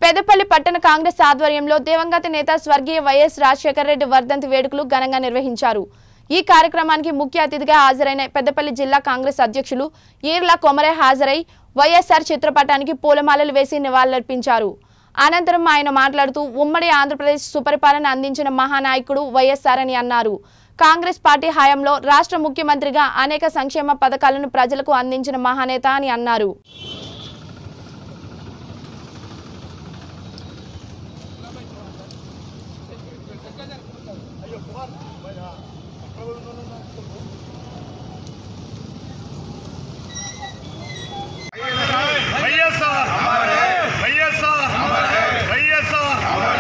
పెద్దపల్లి పట్టణ కాంగ్రెస్ ఆధ్వర్యంలో దివంగత నేత స్వర్గీయ వైఎస్ రాజశేఖర రెడ్డి వర్ధంతి వేడుకలు ఘనంగా నిర్వహించారు ఈ కార్యక్రమానికి ముఖ్య అతిథిగా హాజరైన పెద్దపల్లి జిల్లా కాంగ్రెస్ అధ్యక్షులు ఈర్ల కొమరే హాజరై వైఎస్ఆర్ చిత్రపటానికి పూలమాలలు వేసి నివాళులర్పించారు అనంతరం ఆయన మాట్లాడుతూ ఉమ్మడి ఆంధ్రప్రదేశ్ సుపరిపాలన అందించిన మహానాయకుడు వైఎస్ఆర్ అని అన్నారు కాంగ్రెస్ పార్టీ హయాంలో రాష్ట్ర ముఖ్యమంత్రిగా అనేక సంక్షేమ పథకాలను ప్రజలకు అందించిన మహానేత అని అన్నారు వైఎస్ఆర్ వైఎస్ఆర్ వైఎస్ఆర్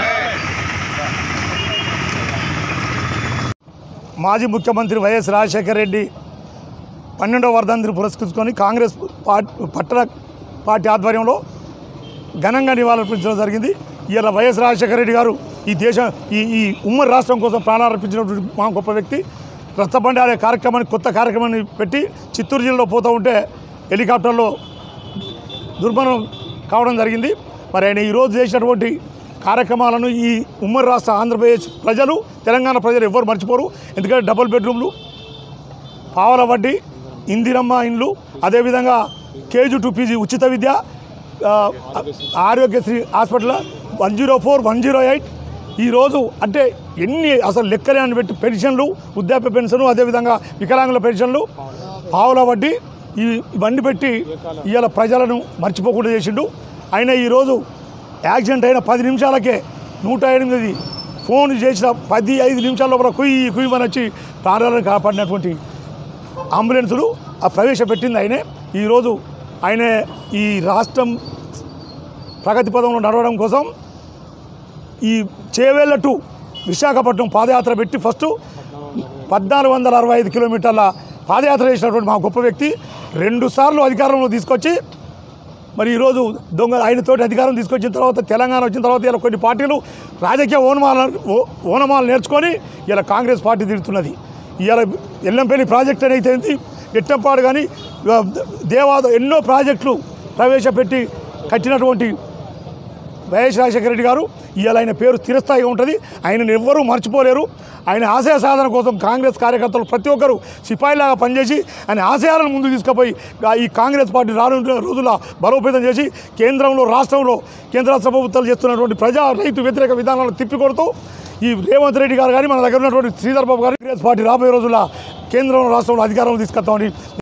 మాజీ ముఖ్యమంత్రి వైఎస్ రాజశేఖర రెడ్డి పన్నెండవ వర్ధంతిని పురస్కరించుకొని కాంగ్రెస్ పార్టీ పట్టణ పార్టీ ఆధ్వర్యంలో ఘనంగా నివాళులర్పించడం జరిగింది ఇలా వైఎస్ రాజశేఖర రెడ్డి గారు ఈ దేశం ఈ ఈ ఉమ్మడి రాష్ట్రం కోసం ప్రాణార్పించినటువంటి మా గొప్ప వ్యక్తి రచ్చబండి అనే కార్యక్రమాన్ని కొత్త కార్యక్రమాన్ని పెట్టి చిత్తూరు జిల్లాలో పోతూ ఉంటే హెలికాప్టర్లో దుర్మరణం కావడం జరిగింది మరి ఆయన ఈరోజు చేసినటువంటి కార్యక్రమాలను ఈ ఉమ్మడి రాష్ట్ర ఆంధ్రప్రదేశ్ ప్రజలు తెలంగాణ ప్రజలు ఎవ్వరు మర్చిపోరు ఎందుకంటే డబుల్ బెడ్రూమ్లు పావల వడ్డీ ఇందిరమ్మ ఇండ్లు అదేవిధంగా కేజీ టు పీజీ ఉచిత విద్య ఆ, Aarogyasri hospital one zero four one zero eight ఈరోజు అంటే ఎన్ని అసలు లెక్కలే అని పెట్టి పెన్షన్లు వృద్ధాప్య పెన్షన్లు అదేవిధంగా వికలాంగుల పెన్షన్లు పావుల వడ్డీ ఈ ఇవన్నీ పెట్టి ఇవాళ ప్రజలను మర్చిపోకుండా చేసిండు ఆయన ఈరోజు యాక్సిడెంట్ అయిన పది నిమిషాలకే నూట ఎనిమిది ఫోన్ చేసిన పది ఐదు నిమిషాల లోపల కుయ్యి కుయ్యమని వచ్చి ప్రాణాలను కాపాడినటువంటి అంబులెన్సులు ఆ ప్రవేశపెట్టింది ఆయనే ఈరోజు ఆయన ఈ రాష్ట్రం ప్రగతి పదంలో నడవడం కోసం ఈ చేవేళ్ళ టు విశాఖపట్నం పాదయాత్ర పెట్టి ఫస్ట్ పద్నాలుగు వందల అరవై ఐదు కిలోమీటర్ల పాదయాత్ర చేసినటువంటి మా గొప్ప వ్యక్తి రెండు సార్లు అధికారంలో తీసుకొచ్చి మరి ఈరోజు దొంగ ఆయనతోటి అధికారం తీసుకొచ్చిన తర్వాత తెలంగాణ వచ్చిన తర్వాత ఇలా కొన్ని పార్టీలు రాజకీయ ఓనమాల ఓ- ఓనమాలు నేర్చుకొని ఇలా కాంగ్రెస్ పార్టీ తిరుగుతున్నది ఇవాళ ఎల్లంపల్లి ప్రాజెక్ట్ అనేది ఏంది ఎట్టంపాడు కానీ ఆ, దేవాద ఎన్నో ప్రాజెక్టులు ప్రవేశపెట్టి కట్టినటువంటి వైఎస్ రాజశేఖర రెడ్డి గారు ఇవాళ ఆయన పేరు స్థిరస్థాయిగా ఉంటుంది ఆయనను ఎవ్వరూ మర్చిపోలేరు ఆయన ఆశయ సాధన కోసం కాంగ్రెస్ కార్యకర్తలు ప్రతి ఒక్కరూ సిపాయిలాగా పనిచేసి ఆయన ఆశయాలను ముందుకు తీసుకుపోయి ఆ ఈ కాంగ్రెస్ పార్టీ రానున్న రోజుల్లో బలోపేతం చేసి కేంద్రంలో రాష్ట్రంలో కేంద్ర రాష్ట్ర ప్రభుత్వాలు చేస్తున్నటువంటి ప్రజా రైతు వ్యతిరేక విధానాలను తిప్పికొడుతూ ఈ రేవంత్ రెడ్డి గారు కానీ మన దగ్గర ఉన్నటువంటి శ్రీధర్ బాబు గారు కాంగ్రెస్ పార్టీ రాబోయే రోజుల్లో కేంద్రంలో రాష్ట్రంలో అధికారంలో తీసుకొస్తామని